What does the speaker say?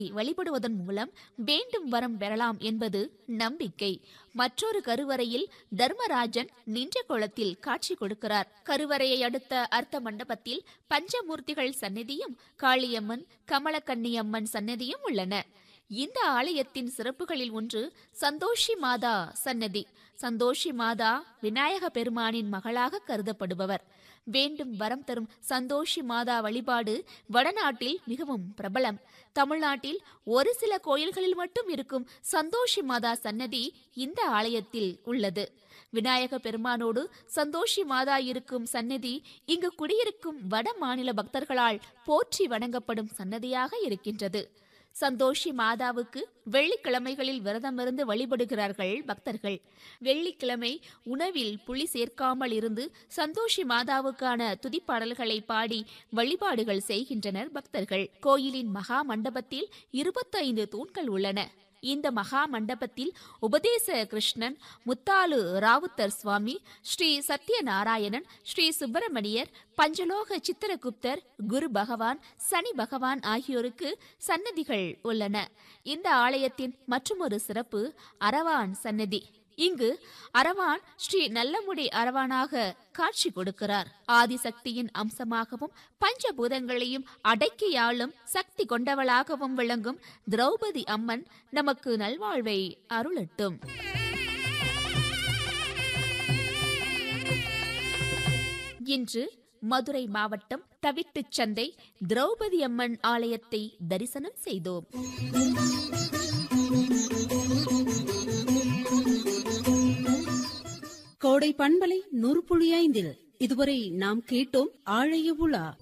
வழிபடுவதன் மூலம் வேண்டும் வரம் பெறலாம் என்பது நம்பிக்கை மற்றொரு கருவறையில் தர்மராஜன் நின்ற கோலத்தில் காட்சி கொடுக்கிறார் கருவறையை அடுத்த அர்த்த மண்டபத்தில் பஞ்சமூர்த்திகள் சந்நிதியும் காளியம்மன் கமலக்கன்னியம்மன் சந்நிதியும் உள்ளன இந்த ஆலயத்தின் சிறப்புகளில் ஒன்று சந்தோஷி மாதா சன்னதி சந்தோஷி மாதா விநாயக பெருமானின் மகளாக கருதப்படுபவர் வேண்டும் வரம் தரும் சந்தோஷி மாதா வழிபாடு வடநாட்டில் மிகவும் பிரபலம் தமிழ்நாட்டில் ஒரு சில கோயில்களில் மட்டும் இருக்கும் சந்தோஷி மாதா சன்னதி இந்த ஆலயத்தில் உள்ளது விநாயக பெருமானோடு சந்தோஷி மாதா இருக்கும் சன்னதி இங்கு குடியிருக்கும் வட மாநில பக்தர்களால் போற்றி வணங்கப்படும் சன்னதியாக இருக்கின்றது சந்தோஷி மாதாவுக்கு வெள்ளிக்கிழமைகளில் விரதமிருந்து வழிபடுகிறார்கள் பக்தர்கள் வெள்ளிக்கிழமை உணவில் புளி சேர்க்காமல் இருந்து சந்தோஷி மாதாவுக்கான துதிப்பாடல்களை பாடி வழிபாடுகள் செய்கின்றனர் பக்தர்கள் கோயிலின் மகா மண்டபத்தில் இருபத்தைந்து தூண்கள் உள்ளன இந்த மகா மண்டபத்தில் உபதேச கிருஷ்ணன் முத்தாலு ராவுத்தர் சுவாமி ஸ்ரீ சத்யநாராயணன் ஸ்ரீ சுப்பிரமணியர் பஞ்சலோக சித்திரகுப்தர் குரு பகவான் சனி பகவான் ஆகியோருக்கு சன்னதிகள் உள்ளன இந்த ஆலயத்தின் மற்றொரு சிறப்பு அரவான் சன்னதி இங்கு அரவான் ஸ்ரீ நல்லமுடி அரவானாக காட்சி கொடுக்கிறார் ஆதிசக்தியின் அம்சமாகவும் பஞ்சபூதங்களையும் அடக்கியாளும் சக்தி கொண்டவளாகவும் விளங்கும் திரௌபதி அம்மன் நமக்கு நல்வாழ்வை அருளட்டும் இன்று மதுரை மாவட்டம் தவிட்டுச் சந்தை திரௌபதி அம்மன் ஆலயத்தை தரிசனம் செய்தோம் கோடை பண்பலை நூறு புள்ளி ஐந்தில் இதுவரை நாம் கேட்டோம் ஆழைய உலா